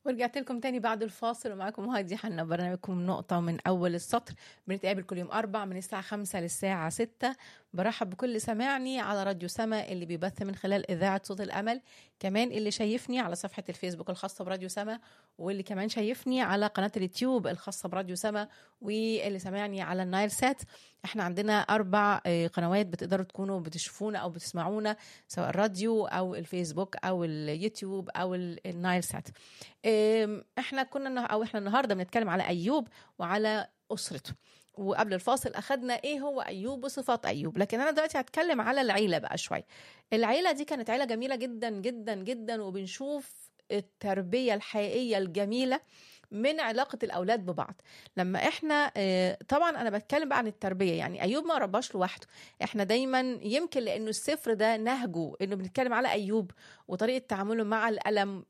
ورجعت لكم تاني بعد الفاصل ومعاكم هادي حنا برنامجكم نقطة من أول السطر بنتقابل كل يوم أربع من الساعة خمسة للساعة ستة برحب بكل سماعني على راديو سما اللي بيبث من خلال إذاعة صوت الأمل كمان اللي شايفني على صفحة الفيسبوك الخاصة براديو سما واللي كمان شايفني على قناة اليوتيوب الخاصة براديو سما واللي سمعني على النايل سات احنا عندنا أربع قنوات بتقدروا تكونوا بتشوفونا أو بتسمعونا سواء الراديو أو الفيسبوك أو اليوتيوب أو النايل سات احنا كنا او احنا النهارده بنتكلم على ايوب وعلى اسرته وقبل الفاصل اخدنا ايه هو ايوب وصفات ايوب لكن انا دلوقتي هتكلم على العيله بقى شويه العيله دي كانت عيله جميله جدا جدا جدا وبنشوف التربيه الحقيقيه الجميله من علاقة الأولاد ببعض لما إحنا طبعا أنا بتكلم بقى عن التربية يعني أيوب ما رباش لوحده إحنا دايما يمكن لأنه السفر ده نهجه إنه بنتكلم على أيوب وطريقة تعامله مع الألم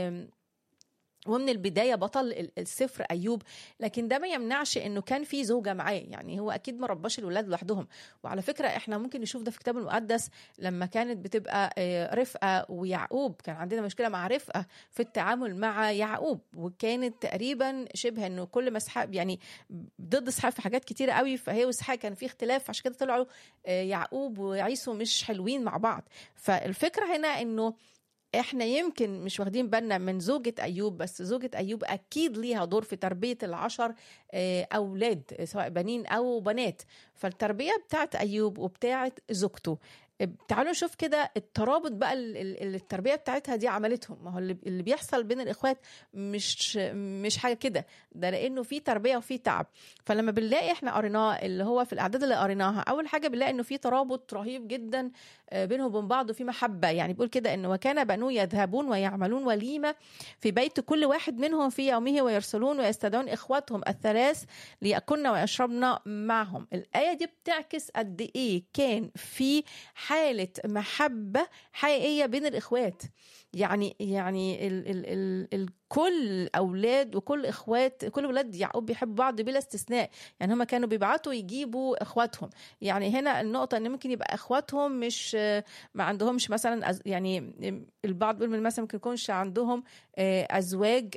ومن البداية بطل السفر أيوب لكن ده ما يمنعش أنه كان في زوجة معاه يعني هو أكيد ما رباش الولاد لوحدهم وعلى فكرة إحنا ممكن نشوف ده في الكتاب المقدس لما كانت بتبقى رفقة ويعقوب كان عندنا مشكلة مع رفقة في التعامل مع يعقوب وكانت تقريبا شبه أنه كل ما اسحاق يعني ضد اسحاق في حاجات كتيرة قوي فهي واسحاق كان في اختلاف عشان كده طلعوا يعقوب وعيسو مش حلوين مع بعض فالفكرة هنا أنه احنا يمكن مش واخدين بالنا من زوجة أيوب بس زوجة أيوب أكيد ليها دور في تربية العشر أولاد سواء بنين أو بنات فالتربية بتاعت أيوب وبتاعت زوجته تعالوا نشوف كده الترابط بقى اللي التربيه بتاعتها دي عملتهم ما هو اللي بيحصل بين الاخوات مش مش حاجه كده ده لانه في تربيه وفي تعب فلما بنلاقي احنا قريناه اللي هو في الاعداد اللي قريناها اول حاجه بنلاقي انه في ترابط رهيب جدا بينهم وبين بعض وفي محبه يعني بيقول كده انه وكان بنو يذهبون ويعملون وليمه في بيت كل واحد منهم في يومه ويرسلون ويستدعون اخواتهم الثلاث ليأكلن ويشربن معهم الايه دي بتعكس قد ايه كان في حالة محبة حقيقية بين الإخوات يعني يعني ال ال ال ال كل اولاد وكل اخوات كل اولاد يعقوب بيحبوا بعض بلا استثناء يعني هم كانوا بيبعتوا يجيبوا اخواتهم يعني هنا النقطه ان ممكن يبقى اخواتهم مش ما عندهمش مثلا يعني البعض بيقول مثلا ممكن يكونش عندهم ازواج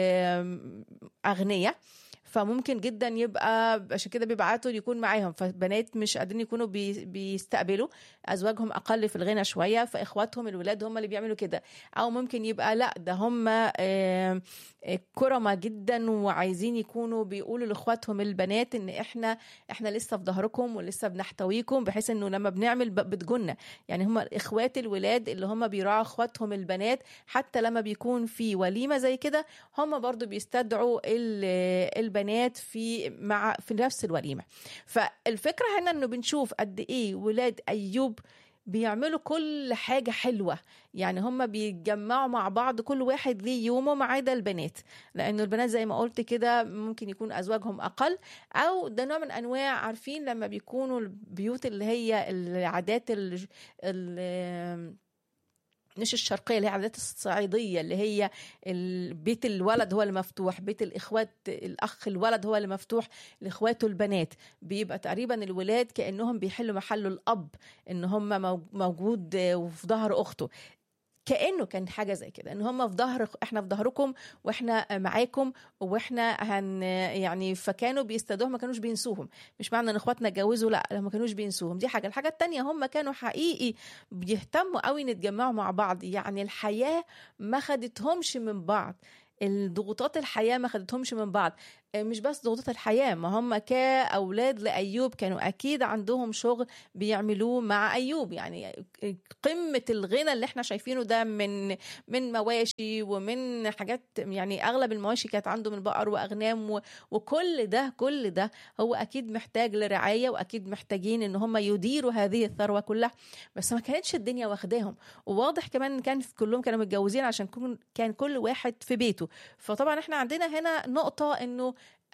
اغنياء فممكن جدا يبقى عشان كده بيبعتوا يكون معاهم فبنات مش قادرين يكونوا بي بيستقبلوا ازواجهم اقل في الغنى شويه فاخواتهم الولاد هم اللي بيعملوا كده او ممكن يبقى لا ده هم كرمة جدا وعايزين يكونوا بيقولوا لاخواتهم البنات ان احنا احنا لسه في ظهركم ولسه بنحتويكم بحيث انه لما بنعمل بتجنا يعني هم اخوات الولاد اللي هم بيراعوا اخواتهم البنات حتى لما بيكون في وليمه زي كده هم برضو بيستدعوا البنات في مع في نفس الوليمه فالفكره هنا انه بنشوف قد ايه ولاد ايوب بيعملوا كل حاجة حلوة يعني هم بيتجمعوا مع بعض كل واحد ليه يومه ما عدا البنات لأنه البنات زي ما قلت كده ممكن يكون أزواجهم أقل أو ده نوع من أنواع عارفين لما بيكونوا البيوت اللي هي العادات اللي, اللي مش الشرقيه اللي هي العادات الصعيديه اللي هي بيت الولد هو اللي مفتوح بيت الاخوات الاخ الولد هو اللي مفتوح لاخواته البنات بيبقى تقريبا الولاد كانهم بيحلوا محله الاب ان هم موجود وفي ظهر اخته كانه كان حاجه زي كده ان هم في ظهر احنا في ظهركم واحنا معاكم واحنا هن يعني فكانوا بيستدعوهم ما كانوش بينسوهم مش معنى ان اخواتنا اتجوزوا لا ما كانوش بينسوهم دي حاجه الحاجه التانية هم كانوا حقيقي بيهتموا قوي نتجمعوا مع بعض يعني الحياه ما خدتهمش من بعض الضغوطات الحياه ما خدتهمش من بعض مش بس ضغوطات الحياه ما هم كاولاد لايوب كانوا اكيد عندهم شغل بيعملوه مع ايوب يعني قمه الغنى اللي احنا شايفينه ده من من مواشي ومن حاجات يعني اغلب المواشي كانت عنده من بقر واغنام وكل ده كل ده هو اكيد محتاج لرعايه واكيد محتاجين ان هم يديروا هذه الثروه كلها بس ما كانتش الدنيا واخداهم وواضح كمان ان كان كلهم كانوا متجوزين عشان كان كل واحد في بيته فطبعا احنا عندنا هنا نقطه انه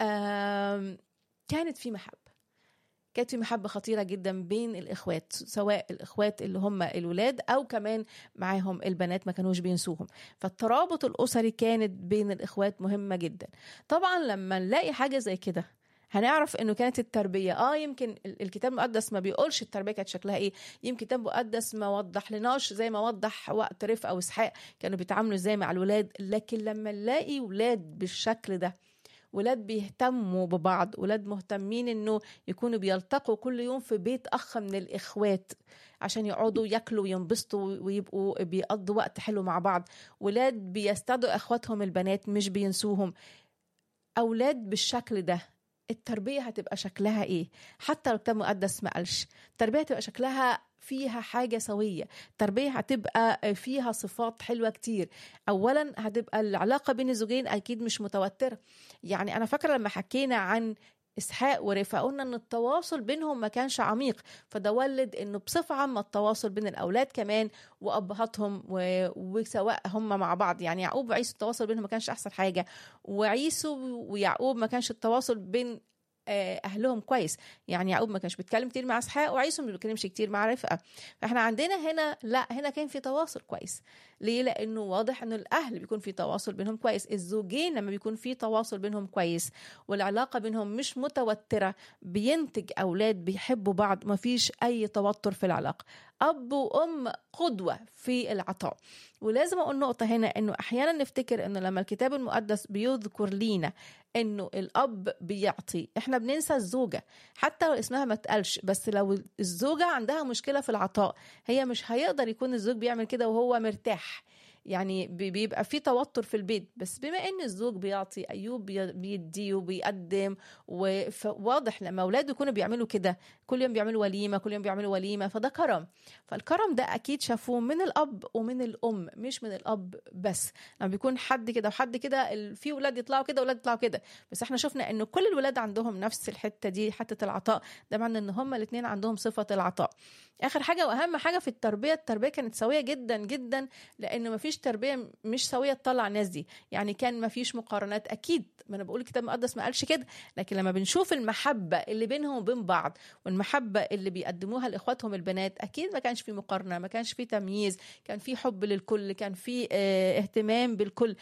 كانت في محبة كانت في محبة خطيرة جدا بين الإخوات سواء الإخوات اللي هم الولاد أو كمان معاهم البنات ما كانوش بينسوهم فالترابط الأسري كانت بين الإخوات مهمة جدا طبعا لما نلاقي حاجة زي كده هنعرف انه كانت التربيه اه يمكن الكتاب المقدس ما بيقولش التربيه كانت شكلها ايه يمكن الكتاب المقدس ما وضح لناش زي ما وضح وقت رفقه واسحاق كانوا بيتعاملوا ازاي مع الولاد لكن لما نلاقي ولاد بالشكل ده ولاد بيهتموا ببعض ولاد مهتمين انه يكونوا بيلتقوا كل يوم في بيت اخ من الاخوات عشان يقعدوا ياكلوا وينبسطوا ويبقوا بيقضوا وقت حلو مع بعض ولاد بيستدعوا اخواتهم البنات مش بينسوهم اولاد بالشكل ده التربيه هتبقى شكلها ايه حتى لو الكتاب المقدس ما قالش التربيه هتبقى شكلها فيها حاجة سوية التربية هتبقى فيها صفات حلوة كتير أولا هتبقى العلاقة بين الزوجين أكيد مش متوترة يعني أنا فاكرة لما حكينا عن اسحاق ورفا قلنا ان التواصل بينهم ما كانش عميق فده ولد انه بصفه عامه التواصل بين الاولاد كمان وابهاتهم و... وسواء هم مع بعض يعني يعقوب وعيسو التواصل بينهم ما كانش احسن حاجه وعيسو ويعقوب ما كانش التواصل بين اهلهم كويس يعني يعقوب ما كانش بيتكلم كتير مع اسحاق وعيسو ما بيتكلمش كتير مع رفقه فاحنا عندنا هنا لا هنا كان في تواصل كويس ليه لانه واضح انه الاهل بيكون في تواصل بينهم كويس الزوجين لما بيكون في تواصل بينهم كويس والعلاقه بينهم مش متوتره بينتج اولاد بيحبوا بعض ما فيش اي توتر في العلاقه اب وام قدوه في العطاء ولازم اقول نقطه هنا انه احيانا نفتكر انه لما الكتاب المقدس بيذكر لينا انه الاب بيعطي احنا بننسى الزوجه حتى لو اسمها ما اتقالش بس لو الزوجه عندها مشكله في العطاء هي مش هيقدر يكون الزوج بيعمل كده وهو مرتاح يعني بيبقى في توتر في البيت بس بما ان الزوج بيعطي ايوب بيدي وبيقدم وواضح لما اولاده يكونوا بيعملوا كده كل يوم بيعملوا وليمه كل يوم بيعملوا وليمه فده كرم فالكرم ده اكيد شافوه من الاب ومن الام مش من الاب بس لما بيكون حد كده وحد كده في ولاد يطلعوا كده ولاد يطلعوا كده بس احنا شفنا انه كل الولاد عندهم نفس الحته دي حته العطاء ده معنى ان هما الاثنين عندهم صفه العطاء اخر حاجه واهم حاجه في التربيه التربيه كانت سويه جدا جدا لانه ما فيش تربيه مش سويه تطلع الناس دي يعني كان ما فيش مقارنات اكيد ما انا بقول الكتاب المقدس ما قالش كده لكن لما بنشوف المحبه اللي بينهم وبين بعض والمحبه اللي بيقدموها لاخواتهم البنات اكيد ما كانش في مقارنه ما كانش في تمييز كان في حب للكل كان في اه اهتمام بالكل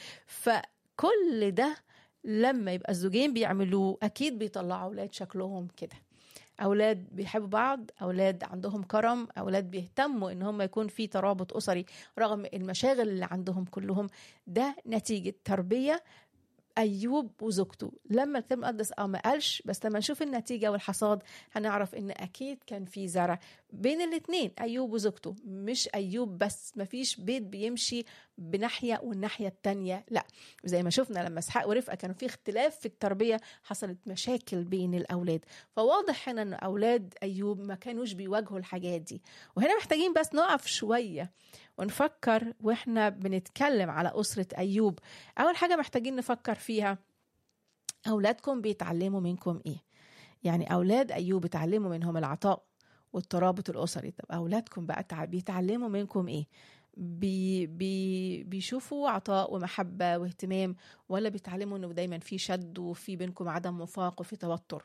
فكل ده لما يبقى الزوجين بيعملوه اكيد بيطلعوا اولاد شكلهم كده اولاد بيحبوا بعض اولاد عندهم كرم اولاد بيهتموا ان هم يكون في ترابط اسري رغم المشاغل اللي عندهم كلهم ده نتيجه تربيه ايوب وزوجته لما الكتاب المقدس اه ما قالش بس لما نشوف النتيجه والحصاد هنعرف ان اكيد كان في زرع بين الاثنين ايوب وزوجته مش ايوب بس ما فيش بيت بيمشي بناحيه والناحيه التانية لا زي ما شفنا لما اسحاق ورفقه كانوا في اختلاف في التربيه حصلت مشاكل بين الاولاد فواضح هنا ان اولاد ايوب ما كانوش بيواجهوا الحاجات دي وهنا محتاجين بس نقف شويه ونفكر واحنا بنتكلم على أسرة أيوب أول حاجة محتاجين نفكر فيها أولادكم بيتعلموا منكم إيه يعني أولاد أيوب اتعلموا منهم العطاء والترابط الأسري طب أولادكم بقى بيتعلموا منكم إيه بي بي بيشوفوا عطاء ومحبة واهتمام ولا بيتعلموا انه دايما في شد وفي بينكم عدم وفاق وفي توتر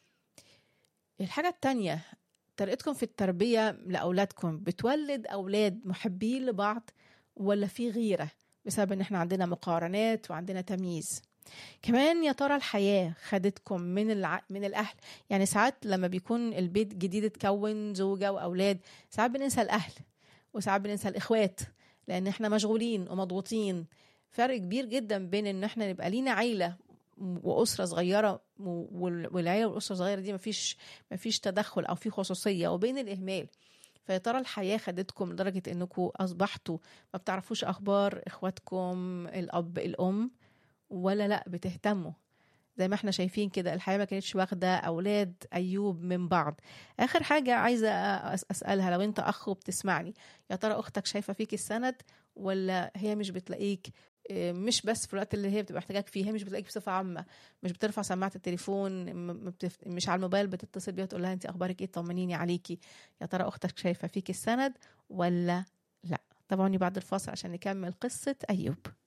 الحاجة التانية طريقتكم في التربية لأولادكم بتولد أولاد محبين لبعض ولا في غيرة بسبب إن إحنا عندنا مقارنات وعندنا تمييز كمان يا ترى الحياة خدتكم من الع... من الأهل يعني ساعات لما بيكون البيت جديد اتكون زوجة وأولاد ساعات بننسى الأهل وساعات بننسى الإخوات لأن إحنا مشغولين ومضغوطين فرق كبير جدا بين إن إحنا نبقى لينا عيلة واسره صغيره والعيله والاسره الصغيره دي مفيش مفيش تدخل او في خصوصيه وبين الاهمال فيا ترى الحياه خدتكم لدرجه انكم اصبحتوا ما بتعرفوش اخبار اخواتكم الاب الام ولا لا بتهتموا زي ما احنا شايفين كده الحياه ما كانتش واخده اولاد ايوب من بعض اخر حاجه عايزه اسالها لو انت اخ وبتسمعني يا ترى اختك شايفه فيك السند ولا هي مش بتلاقيك مش بس في الوقت اللي هي بتبقى محتاجاك فيه هي مش بتلاقيك بصفه عامه مش بترفع سماعه التليفون مش على الموبايل بتتصل بيها تقول لها انت اخبارك ايه طمنيني عليكي يا ترى اختك شايفه فيك السند ولا لا تابعوني بعد الفاصل عشان نكمل قصه ايوب